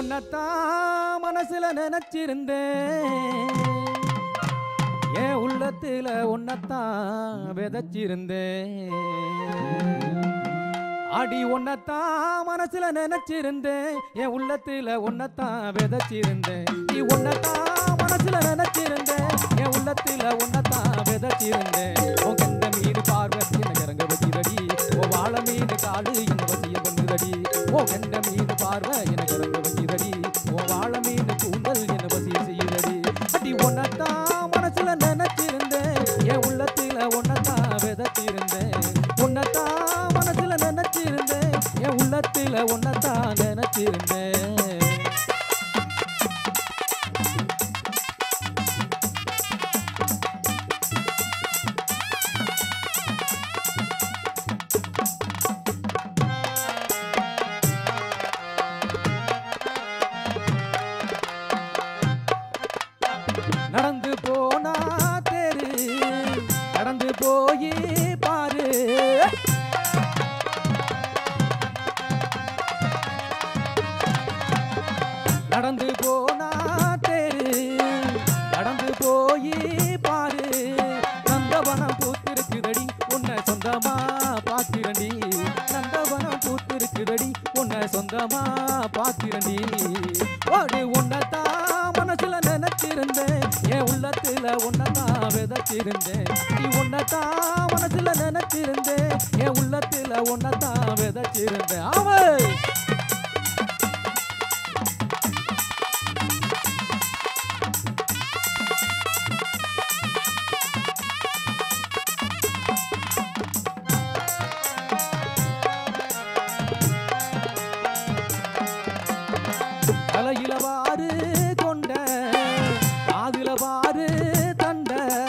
உன்னத்தான் மனசுல நினைச்சிருந்தேன் என் உள்ளத்துல உன்னத்தான் விதைச்சிருந்தேன் அடி உன்னத்தான் மனசுல நினைச்சிருந்தேன் என் உள்ளத்துல உன்னத்தான் விதைச்சிருந்தேன் நீ உன்னத்தான் மனசுல நினைச்சிருந்தேன் என் உள்ளத்துல உன்னத்தான் விதைச்சிருந்தேன் உன் கண்ட மீன் பார்வை எனக்கு இறங்க வச்சிரடி ஓ வாழ மீன் காடு என்ன வசியம் பண்ணுதடி ஓ கண்ட மீன் பார்வை எனக்கு இறங்க வச்சிரடி ஓ வாழ மீன் கூந்தல் என்ன வசியம் செய்யுதடி அடி உன்னத்தான் மனசுல நினைச்சிருந்தேன் என் உள்ளத்துல உன்னத்தான் விதைச்சிருந்தேன் உன்னத்தான் மனசுல நினைச்சிருந்தேன் என் உள்ளத்துல உன்னத்தான் நினைச்சிருந்தேன் நடந்து போனா தெரு நடந்து போய் பாரு நடந்து போனா தெரு நடந்து போய் பாரு நந்தவனம் பூத்திருக்குதடி உன்னை சொந்தமா பாத்திரண்டி நந்தவனம் பூத்திருக்குதடி உன்னை சொந்தமா பாத்திரண்டி ஓடு உன்னைத்தான் மனசுல நினைச்சிருந்தேன் என் உள்ளத்துல உன்னைத்தான் விதைச்சிருந்தேன் நீ உன்னைத்தான் மனசுல நினைச்சிருந்தேன் என் உள்ளத்துல உன்னைத்தான் விதைச்சிருந்தேன் ஆமை தலையில வாரு கொண்ட காதுல வாரு தண்ட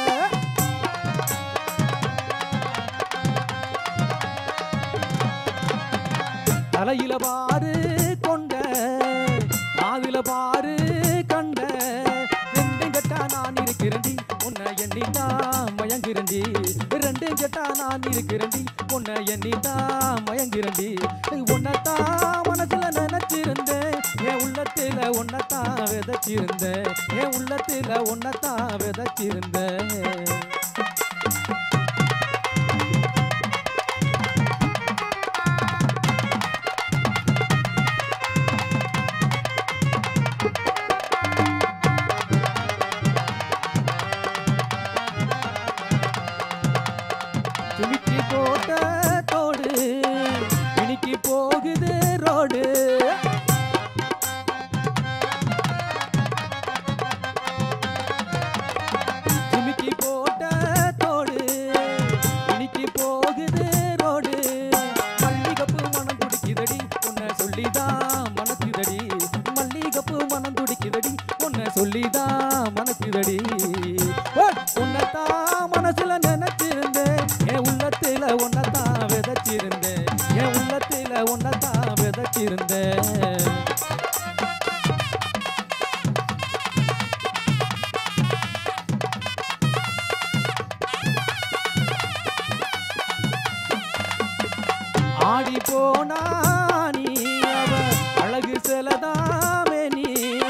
தலையில பாரு கொண்ட காதுல பாரு கண்ட ரெண்டு கட்டா நான் இருக்கிறேன்டி உன்னை எண்ணிதான் மயங்கிறண்டி ரெண்டு கட்டா நான் இருக்கிறேன்டி உன்னை எண்ணிதான் மயங்கிறண்டி உன்னைத்தான் மனசுல நினைச்சிருந்தேன் என் உள்ளத்துல உன்னைத்தான் விதைச்சிருந்தேன் என் உள்ளத்துல உன்னைத்தான் விதைச்சிருந்தேன் துணிக்கு போட்ட தோடு இன்னைக்கு போகுது ரோடு துணிக்கு போட்ட தோடு இன்னைக்கு போகுது ரோடு மல்லிகப்பு மனம் துடிக்குதடி உன்னை சொல்லிதான் மனசுதடி மல்லிகப்பு மனம் துடிக்குதடி உன்னை சொல்லிதான் மனசுதடி ஓ, உன்னைத்தான் மனசுல நினைச்சிருந்தேன் என் உள்ளத்துல உன்னைத்தான் விதைச்சிருந்தேன் என் உள்ளத்துல உன்னைத்தான் விதைச்சிருந்தேன் ஆடி போனா நீ அவ அழகு செலதாமே நீ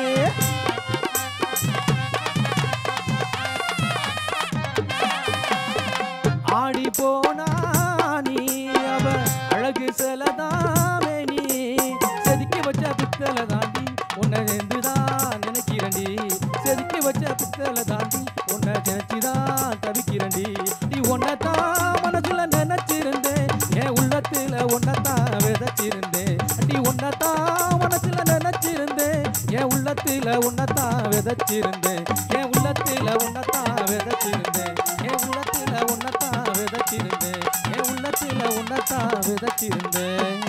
ஆடி போனா நீ அவ அழகு செலதாமே நீ செதுக்கி வச்ச பித்தளை தாண்டி உன்னை நின்றுதான் நினைக்கிறண்டி செதுக்கி வச்ச பித்தளை தாண்டி உன்னை நினைச்சுதான் தவிக்கிறண்டி நீ உன்னைத்தான் மனசுல நினைச்சிருந்தேன் என் உள்ளத்துல உன்னைத்தான் விதைச்சிருந்தேன் நீ உன்னைத்தான் மனசுல நினைச்சிருந்தேன் என் உள்ளத்துல உன்னைத்தான் விதைச்சிருந்தேன் என் உள்ளத்துல உன்னைத்தான் விதைச்சிருந்தேன் என் உள்ளத்துல உன்னைத்தான் விதைச்சிருந்தேன் என் உள்ளத்துல உன்னைத்தான் விதைச்சிருந்தேன்